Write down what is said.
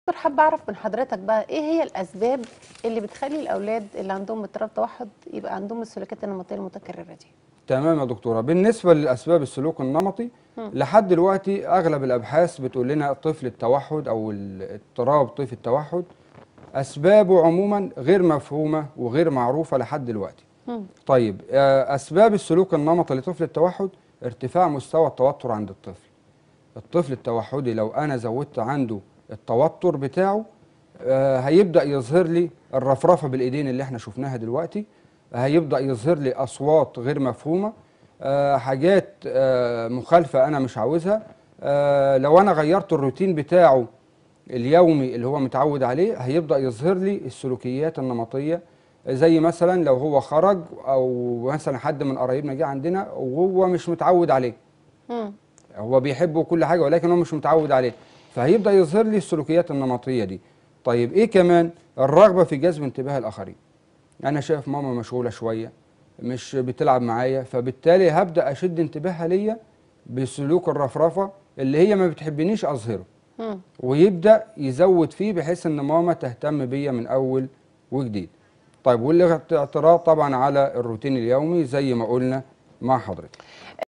دكتور حابه اعرف من حضرتك بقى ايه هي الاسباب اللي بتخلي الاولاد اللي عندهم اضطراب توحد يبقى عندهم السلوكيات النمطيه المتكرره دي تمام يا دكتوره بالنسبه لاسباب السلوك النمطي لحد دلوقتي اغلب الابحاث بتقول لنا طفل التوحد او اضطراب طيف التوحد اسبابه عموما غير مفهومه وغير معروفه لحد دلوقتي مم. طيب آه، اسباب السلوك النمطي لطفل التوحد ارتفاع مستوى التوتر عند الطفل الطفل التوحدي لو انا زودت عنده التوتر بتاعه آه، هيبدا يظهر لي الرفرفه بالايدين اللي احنا شفناها دلوقتي هيبدا يظهر لي اصوات غير مفهومه آه، حاجات آه، مخالفه انا مش عاوزها آه، لو انا غيرت الروتين بتاعه اليومي اللي هو متعود عليه هيبدا يظهر لي السلوكيات النمطيه زي مثلا لو هو خرج او مثلا حد من قرايبنا جه عندنا وهو مش متعود عليه مم. هو بيحبه كل حاجه ولكن هو مش متعود عليه فهيبدا يظهر لي السلوكيات النمطيه دي طيب ايه كمان الرغبه في جذب انتباه الاخرين انا شايف ماما مشغوله شويه مش بتلعب معايا فبالتالي هبدا اشد انتباهها ليا بسلوك الرفرفه اللي هي ما بتحبنيش اظهره مم. ويبدا يزود فيه بحيث ان ماما تهتم بيا من اول وجديد طيب والاعتراض طبعا على الروتين اليومي زي ما قلنا مع حضرتك